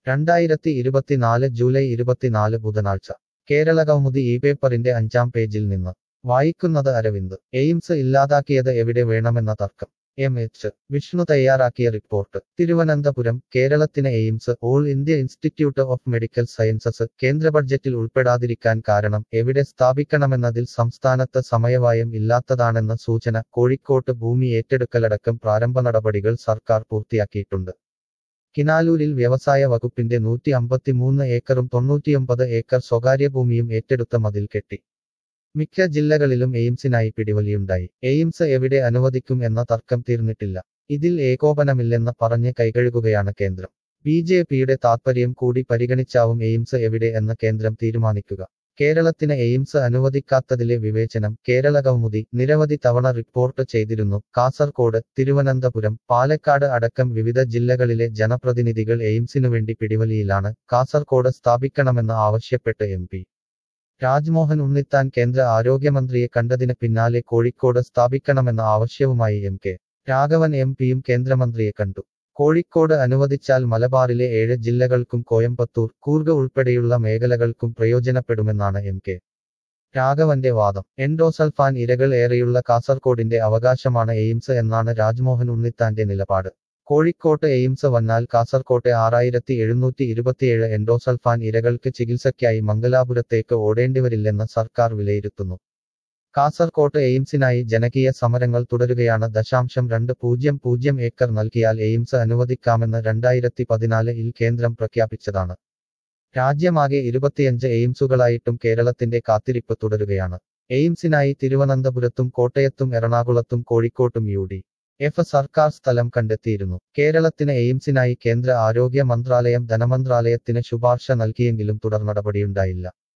രണ്ടായിരത്തി ഇരുപത്തിനാല് ജൂലൈ ഇരുപത്തിനാല് ബുധനാഴ്ച കേരള കൗമുദി ഈ പേപ്പറിന്റെ അഞ്ചാം പേജിൽ നിന്ന് വായിക്കുന്നത് അരവിന്ദ് എയിംസ് ഇല്ലാതാക്കിയത് എവിടെ വേണമെന്ന തർക്കം എം എച്ച് വിഷ്ണു തയ്യാറാക്കിയ റിപ്പോർട്ട് തിരുവനന്തപുരം കേരളത്തിന് AIIMS all India institute of medical sciences കേന്ദ്ര ബഡ്ജറ്റിൽ ഉൾപ്പെടാതിരിക്കാൻ കാരണം എവിടെ സ്ഥാപിക്കണമെന്നതിൽ സംസ്ഥാനത്ത് സമയവായം ഇല്ലാത്തതാണെന്ന സൂചന കോഴിക്കോട്ട് ഭൂമി ഏറ്റെടുക്കലടക്കം പ്രാരംഭ നടപടികൾ സർക്കാർ പൂർത്തിയാക്കിയിട്ടുണ്ട് കിനാലൂരിൽ വ്യവസായ വകുപ്പിന്റെ നൂറ്റി അമ്പത്തിമൂന്ന് ഏക്കറും തൊണ്ണൂറ്റിയൊമ്പത് ഏക്കർ സ്വകാര്യ ഭൂമിയും ഏറ്റെടുത്ത മതിൽ കെട്ടി മിക്ക ജില്ലകളിലും എയിംസിനായി പിടിവലിയുണ്ടായി എയിംസ് എവിടെ അനുവദിക്കും എന്ന തർക്കം തീർന്നിട്ടില്ല ഇതിൽ ഏകോപനമില്ലെന്ന് പറഞ്ഞ് കൈകഴുകുകയാണ് കേന്ദ്രം ബി ജെ പിയുടെ താത്പര്യം കൂടി പരിഗണിച്ചാവും എയിംസ് എവിടെ എന്ന് കേന്ദ്രം തീരുമാനിക്കുക കേരളത്തിന് എയിംസ് അനുവദിക്കാത്തതിലെ വിവേചനം കേരള കൗമുദി നിരവധി തവണ റിപ്പോർട്ട് ചെയ്തിരുന്നു കാസർകോട് തിരുവനന്തപുരം പാലക്കാട് അടക്കം വിവിധ ജില്ലകളിലെ ജനപ്രതിനിധികൾ എയിംസിനുവേണ്ടി പിടിവലിയിലാണ് കാസർകോട് സ്ഥാപിക്കണമെന്ന് ആവശ്യപ്പെട്ട് എം പി രാജ്മോഹൻ ഉണ്ണിത്താൻ കേന്ദ്ര ആരോഗ്യമന്ത്രിയെ കണ്ടതിന് പിന്നാലെ കോഴിക്കോട് സ്ഥാപിക്കണമെന്ന ആവശ്യവുമായി എം കെ രാഘവൻ എം പിയും കേന്ദ്രമന്ത്രിയെ കണ്ടു കോഴിക്കോട് അനുവദിച്ചാൽ മലബാറിലെ ഏഴ് ജില്ലകൾക്കും കോയമ്പത്തൂർ കൂർഗ ഉൾപ്പെടെയുള്ള മേഖലകൾക്കും പ്രയോജനപ്പെടുമെന്നാണ് എം കെ രാഘവന്റെ വാദം എൻഡോസൾഫാൻ ഇരകൾ ഏറെയുള്ള കാസർകോടിന്റെ അവകാശമാണ് എയിംസ് എന്നാണ് രാജ്മോഹൻ ഉണ്ണിത്താന്റെ നിലപാട് കോഴിക്കോട്ട് എയിംസ് വന്നാൽ കാസർകോട്ടെ ആറായിരത്തി എഴുന്നൂറ്റി ഇരുപത്തിയേഴ് എൻഡോസൾഫാൻ ഇരകൾക്ക് ചികിത്സയ്ക്കായി മംഗലാപുരത്തേക്ക് ഓടേണ്ടിവരില്ലെന്ന് സർക്കാർ വിലയിരുത്തുന്നു കാസർകോട്ട് എയിംസിനായി ജനകീയ സമരങ്ങൾ തുടരുകയാണ് ദശാംശം രണ്ട് പൂജ്യം പൂജ്യം ഏക്കർ നൽകിയാൽ എയിംസ് അനുവദിക്കാമെന്ന് രണ്ടായിരത്തി പതിനാലിൽ കേന്ദ്രം പ്രഖ്യാപിച്ചതാണ് രാജ്യമാകെ ഇരുപത്തിയഞ്ച് എയിംസുകളായിട്ടും കേരളത്തിന്റെ കാത്തിരിപ്പ് തുടരുകയാണ് എയിംസിനായി തിരുവനന്തപുരത്തും കോട്ടയത്തും എറണാകുളത്തും കോഴിക്കോട്ടും യു ഡി എഫ് സർക്കാർ സ്ഥലം കണ്ടെത്തിയിരുന്നു കേരളത്തിന് എയിംസിനായി കേന്ദ്ര ആരോഗ്യ മന്ത്രാലയം ധനമന്ത്രാലയത്തിന് ശുപാർശ നൽകിയെങ്കിലും തുടർ നടപടിയുണ്ടായില്ല